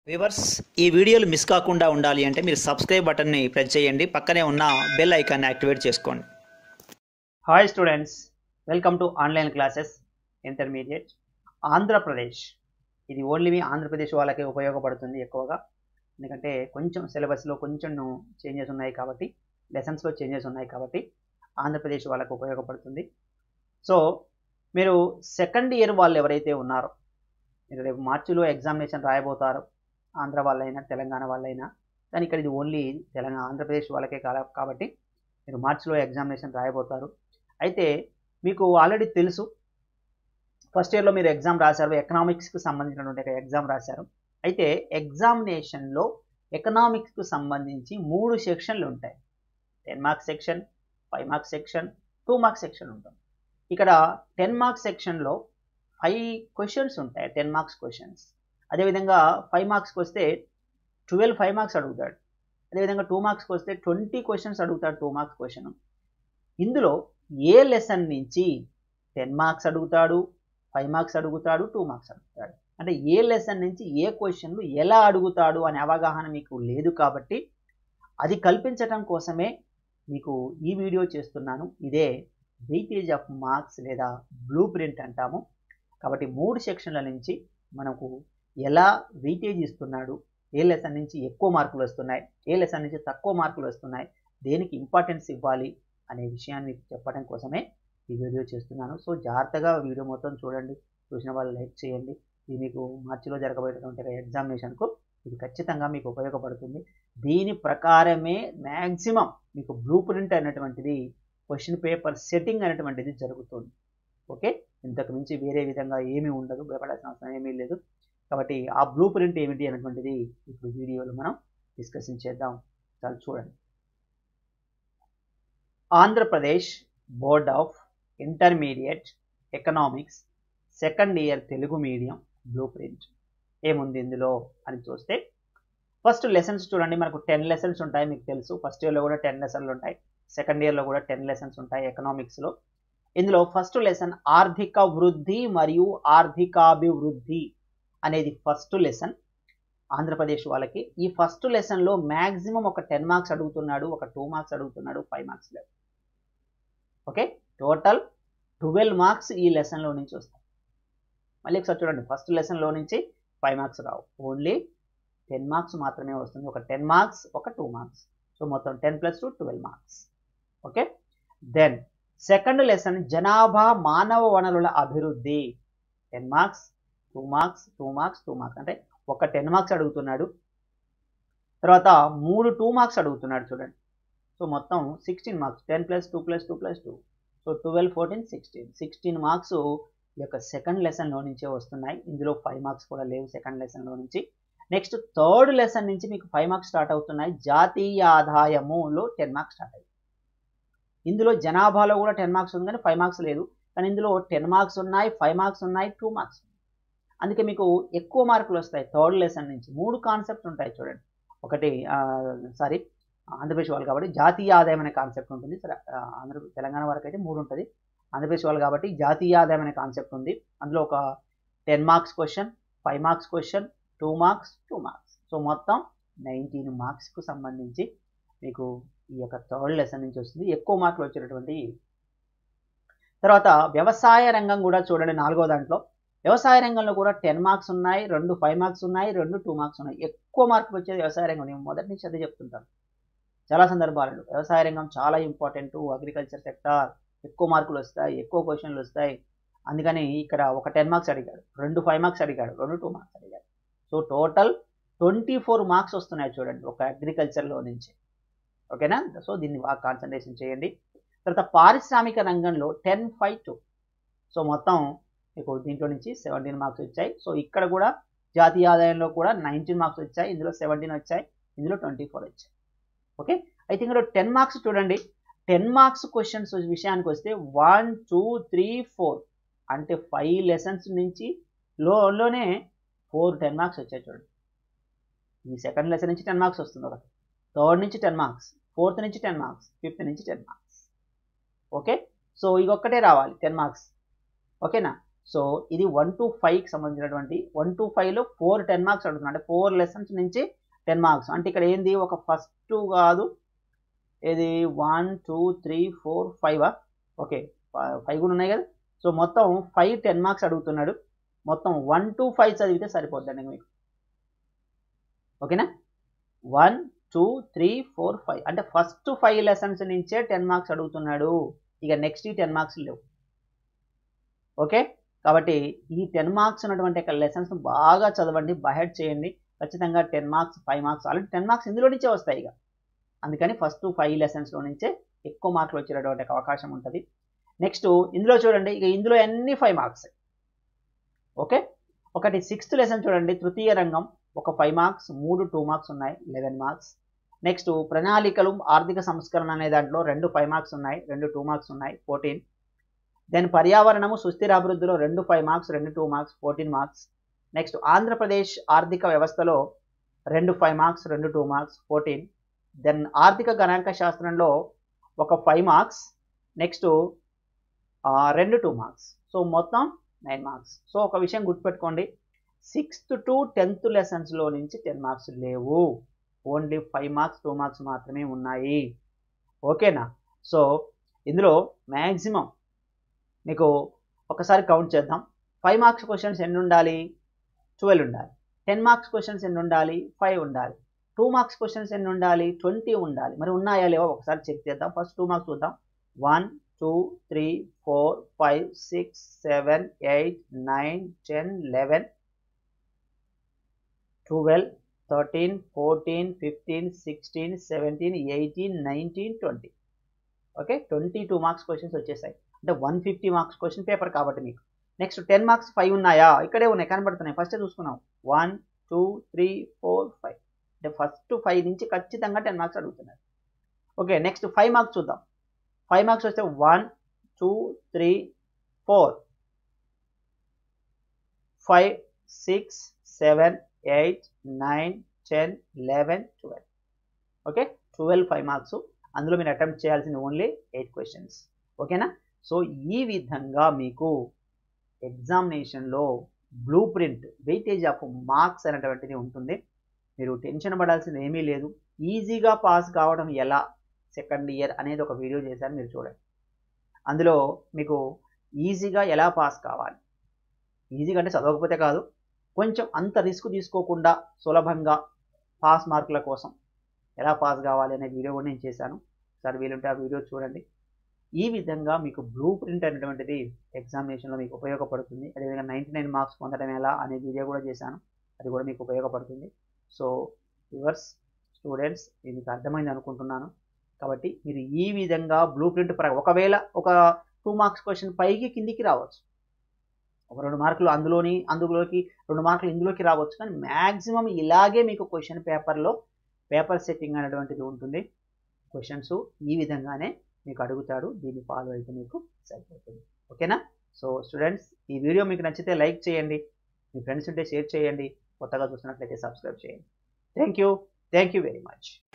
viewers ఈ వీడియోలు miss కాకుండా ఉండాలి అంటే మీరు సబ్స్క్రైబ్ బటన్ని ప్రెస్ చేయండి పక్కనే ఉన్న బెల్ ఐకాన్ని యాక్టివేట్ చేసుకోండి hi students welcome to online classes intermediate Andhra Pradesh ఇది ఓన్లీ మీ ఆంధ్రప్రదేశ్ వాళ్ళకే ఉపయోగపడుతుంది ఎక్కువగా ఎందుకంటే కొంచెం సిలబస్లో కొంచెం చేంజెస్ ఉన్నాయి కాబట్టి లెసన్స్లో చేంజెస్ ఉన్నాయి కాబట్టి ఆంధ్రప్రదేశ్ వాళ్ళకు ఉపయోగపడుతుంది సో మీరు సెకండ్ ఇయర్ వాళ్ళు ఎవరైతే ఉన్నారో మీరు రేపు మార్చిలో ఎగ్జామినేషన్ రాయబోతారు ఆంధ్ర వాళ్ళైనా తెలంగాణ వాళ్ళైనా కానీ ఇక్కడ ఇది ఓన్లీ తెలంగాణ ఆంధ్రప్రదేశ్ వాళ్ళకే కాల కాబట్టి మీరు మార్చిలో ఎగ్జామినేషన్ రాయబోతారు అయితే మీకు ఆల్రెడీ తెలుసు ఫస్ట్ ఇయర్లో మీరు ఎగ్జామ్ రాశారు ఎకనామిక్స్కి సంబంధించినటువంటి ఒక ఎగ్జామ్ రాశారు అయితే ఎగ్జామినేషన్లో ఎకనామిక్స్కు సంబంధించి మూడు సెక్షన్లు ఉంటాయి ten marks section five marks section two marks section ఉంటుంది ఇక్కడ టెన్ మార్క్స్ సెక్షన్లో ఫైవ్ క్వశ్చన్స్ ఉంటాయి టెన్ మార్క్స్ క్వశ్చన్స్ అదేవిధంగా ఫైవ్ మార్క్స్కి వస్తే ట్వెల్వ్ ఫైవ్ మార్క్స్ అడుగుతాడు అదేవిధంగా టూ మార్క్స్కి వస్తే ట్వంటీ క్వశ్చన్స్ అడుగుతాడు టూ మార్క్స్ క్వశ్చన్ ఇందులో ఏ లెసన్ నుంచి టెన్ మార్క్స్ అడుగుతాడు ఫైవ్ మార్క్స్ అడుగుతాడు టూ మార్క్స్ అడుగుతాడు అంటే ఏ లెసన్ నుంచి ఏ క్వశ్చన్లు ఎలా అడుగుతాడు అనే అవగాహన మీకు లేదు కాబట్టి అది కల్పించటం కోసమే మీకు ఈ వీడియో చేస్తున్నాను ఇదే వెయిటేజ్ ఆఫ్ మార్క్స్ లేదా బ్లూ ప్రింట్ అంటాము కాబట్టి మూడు సెక్షన్ల నుంచి మనకు ఎలా వెయిటేజ్ ఇస్తున్నాడు ఏ లెసన్ నుంచి ఎక్కువ మార్కులు వస్తున్నాయి ఏ లెసన్ నుంచి తక్కువ మార్కులు వస్తున్నాయి దేనికి ఇంపార్టెన్స్ ఇవ్వాలి అనే విషయాన్ని మీకు చెప్పడం కోసమే ఈ వీడియో చేస్తున్నాను సో జాగ్రత్తగా వీడియో మొత్తం చూడండి చూసిన వాళ్ళు లైక్ చేయండి ఇది మీకు మార్చిలో జరగబోయేటటువంటి ఎగ్జామినేషన్కు ఇది ఖచ్చితంగా మీకు ఉపయోగపడుతుంది దీని ప్రకారమే మ్యాక్సిమం మీకు బ్లూ ప్రింట్ అనేటువంటిది క్వశ్చన్ పేపర్ సెట్టింగ్ అనేటువంటిది జరుగుతుంది ఓకే ఇంతకు మించి వేరే విధంగా ఏమీ ఉండదు భయపడాల్సిన అవసరం ఏమీ లేదు కాబట్టి ఆ బ్లూ ప్రింట్ ఏమిటి అనేటువంటిది ఇప్పుడు వీడియోలో మనం డిస్కషన్ చేద్దాం చాలా చూడండి Andhra Pradesh board of intermediate economics second year Telugu medium blue print ఏముంది ఇందులో అని చూస్తే ఫస్ట్ లెసన్స్ చూడండి మనకు టెన్ లెసన్స్ ఉంటాయి మీకు తెలుసు ఫస్ట్ ఇయర్లో కూడా టెన్ లెసన్లు ఉంటాయి సెకండ్ ఇయర్లో కూడా టెన్ లెసన్స్ ఉంటాయి ఎకనామిక్స్లో ఇందులో ఫస్ట్ లెసన్ ఆర్థిక వృద్ధి మరియు ఆర్థికాభివృద్ధి అనేది ఫస్ట్ లెసన్ ఆంధ్రప్రదేశ్ వాళ్ళకి ఈ ఫస్ట్ లెసన్లో మ్యాక్సిమం ఒక టెన్ మార్క్స్ అడుగుతున్నాడు ఒక టూ మార్క్స్ అడుగుతున్నాడు ఫైవ్ మార్క్స్ లేవు ఓకే టోటల్ ట్వెల్వ్ మార్క్స్ ఈ లెసన్లో నుంచి వస్తాయి మళ్ళీ ఒకసారి చూడండి ఫస్ట్ లెసన్లో నుంచి ఫైవ్ మార్క్స్ రావు ఓన్లీ టెన్ మార్క్స్ మాత్రమే వస్తుంది ఒక టెన్ మార్క్స్ ఒక టూ మార్క్స్ సో మొత్తం ten plus two twelve marks okay then second lesson జనాభా మానవ వనరుల అభివృద్ధి ten marks two marks two marks two marks అంటే ఒక టెన్ మార్క్స్ అడుగుతున్నాడు తర్వాత మూడు టూ మార్క్స్ అడుగుతున్నాడు చూడండి సో మొత్తం sixteen marks ten plus two plus two plus two so twelve fourteen sixteen sixteen marks ఈ యొక్క సెకండ్ లెసన్లో నుంచే వస్తున్నాయి ఇందులో ఫైవ్ మార్క్స్ కూడా లేవు సెకండ్ లెసన్లో నుంచి నెక్స్ట్ థర్డ్ లెసన్ నుంచి మీకు ఫైవ్ మార్క్స్ స్టార్ట్ అవుతున్నాయి జాతీయ ఆదాయములో టెన్ మార్క్స్ స్టార్ట్ అయ్యాయి ఇందులో జనాభాలో కూడా టెన్ మార్క్స్ ఉంది కానీ ఫైవ్ మార్క్స్ లేదు కానీ ఇందులో టెన్ మార్క్స్ ఉన్నాయి ఫైవ్ మార్క్స్ ఉన్నాయి టూ మార్క్స్ అందుకే మీకు ఎక్కువ మార్కులు వస్తాయి థర్డ్ లెసన్ నుంచి మూడు కాన్సెప్ట్ ఉంటాయి చూడండి ఒకటి సారీ ఆంధ్రప్రదేశ్ వాళ్ళు కాబట్టి జాతీయ ఆదాయం అనే కాన్సెప్ట్ ఉంటుంది సరే ఆంధ్ర తెలంగాణ వరకు అయితే మూడు ఉంటుంది ఆంధ్రప్రదేశ్ వాళ్ళు కాబట్టి జాతీయ ఆదాయం అనే కాన్సెప్ట్ ఉంది అందులో ఒక ten marks question five marks question two marks two marks so మొత్తం నైన్టీన్ మార్క్స్కు సంబంధించి మీకు ఈ యొక్క థర్డ్ లెసన్ నుంచి వస్తుంది ఎక్కువ మార్కులు వచ్చేటటువంటి తర్వాత వ్యవసాయ రంగం కూడా చూడండి నాలుగో దాంట్లో వ్యవసాయ రంగంలో కూడా టెన్ మార్క్స్ ఉన్నాయి రెండు ఫైవ్ మార్క్స్ ఉన్నాయి రెండు టూ మార్క్స్ ఉన్నాయి ఎక్కువ మార్కులు వచ్చేది వ్యవసాయ రంగం నేను మొదటి నుంచి అదే చెప్తుంటాను చాలా సందర్భాలలో వ్యవసాయ రంగం చాలా ఇంపార్టెంట్ అగ్రికల్చర్ సెక్టార్ ఎక్కువ మార్కులు వస్తాయి ఎక్కువ క్వశ్చన్లు వస్తాయి అందుకని ఇక్కడ ఒక టెన్ మార్క్స్ అడిగాడు రెండు ఫైవ్ మార్క్స్ అడిగాడు రెండు టూ మార్క్స్ అడిగాడు so total twenty four marks వస్తున్నాయి చూడండి ఒక అగ్రికల్చర్లో నుంచి ఓకేనా సో దీన్ని బాగా కాన్సన్ట్రేషన్ చేయండి తర్వాత పారిశ్రామిక రంగంలో టెన్ ఫైవ్ టూ సో మొత్తం మీకు దీంట్లో నుంచి సెవెంటీన్ మార్క్స్ వచ్చాయి సో ఇక్కడ కూడా జాతీయ ఆదాయంలో కూడా నైన్టీన్ మార్క్స్ వచ్చాయి ఇందులో సెవెంటీన్ వచ్చాయి ఇందులో ట్వంటీ ఫోర్ వచ్చాయి ఓకే అయితే ఇందులో టెన్ మార్క్స్ చూడండి టెన్ మార్క్స్ క్వశ్చన్స్ విషయానికి వస్తే వన్ టూ త్రీ ఫోర్ అంటే ఫైవ్ లెసన్స్ నుంచి లోనే ఫోర్ టెన్ మార్క్స్ వచ్చాయి చూడండి ఈ సెకండ్ లెసన్ నుంచి టెన్ మార్క్స్ వస్తుంది ఒకటి థర్డ్ నుంచి టెన్ మార్క్స్ ఫోర్త్ నుంచి టెన్ మార్క్స్ ఫిఫ్త్ నుంచి టెన్ మార్క్స్ ఓకే సో ఇది ఒక్కటే రావాలి టెన్ మార్క్స్ ఓకేనా సో ఇది వన్ టు ఫైవ్కి సంబంధించినటువంటి వన్ టు ఫైవ్లో ఫోర్ టెన్ మార్క్స్ అడుగుతున్నాడు అంటే ఫోర్ లెసన్స్ నుంచి టెన్ మార్క్స్ అంటే ఇక్కడ ఏంది ఒక ఫస్ట్ కాదు ఇది one two three four five okay five కూడా ఉన్నాయి కదా సో మొత్తం ఫైవ్ టెన్ మార్క్స్ అడుగుతున్నాడు మొత్తం వన్ టు ఫైవ్ చదివితే సరిపోద్దండి మీకు ఓకేనా one two three four five అంటే ఫస్ట్ ఫైవ్ లెసన్స్ నుంచే టెన్ మార్క్స్ అడుగుతున్నాడు ఇక నెక్స్ట్ టెన్ మార్క్స్ లేవు ఓకే కాబట్టి ఈ టెన్ మార్క్స్ ఉన్నటువంటి యొక్క లెసన్స్ బాగా చదవండి బహెడ్ చేయండి ఖచ్చితంగా ten marks five marks already ten marks ఇందులో నుంచే వస్తాయి ఇక అందుకని ఫస్ట్ ఫైవ్ లెసన్స్లో నుంచే ఎక్కువ మార్కులు వచ్చేటటువంటి అవకాశం ఉంటుంది నెక్స్ట్ ఇందులో చూడండి ఇక ఇందులో అన్ని ఫైవ్ మార్క్స్ ఓకే ఒకటి సిక్స్త్ లెసన్ చూడండి తృతీయ రంగం ఒక ఫైవ్ మార్క్స్ మూడు టూ మార్క్స్ ఉన్నాయి లెవెన్ మార్క్స్ నెక్స్ట్ ప్రణాళికలు ఆర్థిక సంస్కరణ అనే దాంట్లో రెండు ఫైవ్ మార్క్స్ ఉన్నాయి రెండు టూ మార్క్స్ ఉన్నాయి ఫోర్టీన్ దెన్ పర్యావరణము సుస్థిర అభివృద్ధిలో రెండు ఫైవ్ మార్క్స్ రెండు two marks fourteen marks next Andhra Pradesh ఆర్థిక వ్యవస్థలో రెండు ఫైవ్ మార్క్స్ రెండు టూ మార్క్స్ ఫోర్టీన్ దెన్ ఆర్థిక గణాంక శాస్త్రంలో ఒక ఫైవ్ మార్క్స్ నెక్స్ట్ రెండు టూ మార్క్స్ సో మొత్తం నైన్ మార్క్స్ సో ఒక విషయం గుర్తుపెట్టుకోండి సిక్స్త్ టు టెన్త్ లెసన్స్లో నుంచి టెన్ మార్క్స్ లేవు only five marks two marks మాత్రమే ఉన్నాయి ఓకేనా సో ఇందులో మ్యాక్సిమం మీకు ఒకసారి కౌంట్ చేద్దాం ఫైవ్ మార్క్స్ క్వశ్చన్స్ ఎన్ని ఉండాలి ట్వెల్వ్ ఉండాలి టెన్ మార్క్స్ క్వశ్చన్స్ ఎన్ని ఉండాలి ఫైవ్ ఉండాలి టూ మార్క్స్ క్వశ్చన్స్ ఎన్ని ఉండాలి ట్వంటీ ఉండాలి మరి ఉన్నాయా లేవో ఒకసారి చెక్ చేద్దాం ఫస్ట్ టూ మార్క్స్ చూద్దాం one two three four five six seven eight nine ten eleven twelve thirteen fourteen fifteen sixteen seventeen eighteen nineteen twenty okay twenty two marks questions వచ్చేసాయి అంటే one fifty marks question paper కాబట్టి మీకు next ten marks five ఉన్నాయా ఇక్కడే ఉన్నాయి కనబడుతున్నాయి first చూసుకున్నాం one two three four five అంటే ఫస్ట్ ఫైవ్ నుంచి ఖచ్చితంగా టెన్ మార్క్స్ అడుగుతున్నారు ఓకే నెక్స్ట్ ఫైవ్ మార్క్స్ చూద్దాం ఫైవ్ మార్క్స్ వస్తే one two three four five six seven eight nine ten eleven twelve okay twelve five marks అందులో మీరు attempt చేయాల్సింది only eight questions ఓకేనా సో ఈ విధంగా మీకు ఎగ్జామినేషన్లో blue print weightage of marks అనేటువంటిది ఉంటుంది మీరు టెన్షన్ పడాల్సింది ఏమీ లేదు ఈజీగా పాస్ కావడం ఎలా సెకండ్ ఇయర్ అనేది ఒక వీడియో చేశాను మీరు చూడండి అందులో మీకు ఈజీగా ఎలా పాస్ కావాలి ఈజీగా అంటే చదవకపోతే కాదు కొంచెం అంత రిస్క్ తీసుకోకుండా సులభంగా పాస్ మార్కుల కోసం ఎలా పాస్ కావాలి అనే వీడియో కూడా నేను చేశాను ఒకసారి వీలుంటే ఆ వీడియో చూడండి ఈ విధంగా మీకు బ్లూ ప్రింట్ అనేటువంటిది ఎగ్జామినేషన్లో మీకు ఉపయోగపడుతుంది అదేవిధంగా నైంటీ నైన్ మార్క్స్ పొందడం ఎలా అనే వీడియో కూడా చేశాను అది కూడా మీకు ఉపయోగపడుతుంది సో యువర్స్ స్టూడెంట్స్ ఇది మీకు అర్థమైంది అనుకుంటున్నాను కాబట్టి మీరు ఈ విధంగా బ్లూ ప్రింట్ పరంగా ఒకవేళ ఒక టూ మార్క్స్ క్వశ్చన్ పైకి కిందికి రావచ్చు ఒక రెండు మార్కులు అందులోని అందులోకి రెండు మార్కులు ఇందులోకి రావచ్చు కానీ మ్యాక్సిమం ఇలాగే మీకు క్వశ్చన్ పేపర్లో పేపర్ సెట్టింగ్ అనేటువంటిది ఉంటుంది క్వశ్చన్స్ ఈ విధంగానే మీకు అడుగుతాడు దీన్ని ఫాలో అయితే మీకు సరిపోతుంది ఓకేనా సో స్టూడెంట్స్ ఈ వీడియో మీకు నచ్చితే లైక్ చేయండి మీ ఫ్రెండ్స్ ఉంటే షేర్ చేయండి కొత్తగా చూసినట్లయితే సబ్స్క్రైబ్ చేయండి thank you thank you very much